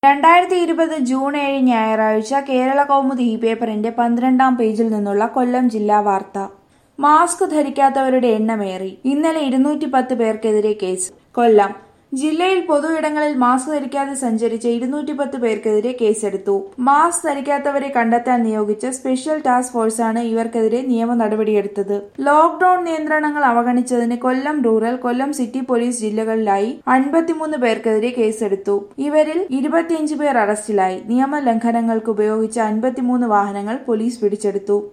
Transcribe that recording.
രണ്ടായിരത്തി ഇരുപത് ജൂൺ ഏഴ് ഞായറാഴ്ച കേരള കൗമുദി ഈ പേപ്പറിന്റെ പന്ത്രണ്ടാം പേജിൽ നിന്നുള്ള കൊല്ലം ജില്ലാ വാർത്ത മാസ്ക് ധരിക്കാത്തവരുടെ എണ്ണമേറി ഇന്നലെ ഇരുന്നൂറ്റി പത്ത് പേർക്കെതിരെ കേസ് കൊല്ലം ജില്ലയിൽ പൊതു ഇടങ്ങളിൽ മാസ്ക് ധരിക്കാതെ സഞ്ചരിച്ച ഇരുന്നൂറ്റി പത്ത് പേർക്കെതിരെ കേസെടുത്തു മാസ്ക് ധരിക്കാത്തവരെ കണ്ടെത്താൻ നിയോഗിച്ച സ്പെഷ്യൽ ടാസ്ക് ഫോഴ്സാണ് ഇവർക്കെതിരെ നിയമ നടപടിയെടുത്തത് ലോക്ഡൌൺ നിയന്ത്രണങ്ങൾ അവഗണിച്ചതിന് Kollam rural Kollam city police ജില്ലകളിലായി അൻപത്തിമൂന്ന് പേർക്കെതിരെ കേസെടുത്തു ഇവരിൽ ഇരുപത്തിയഞ്ച് പേർ അറസ്റ്റിലായി നിയമലംഘനങ്ങൾക്ക് ഉപയോഗിച്ച അൻപത്തിമൂന്ന് വാഹനങ്ങൾ പോലീസ് പിടിച്ചെടുത്തു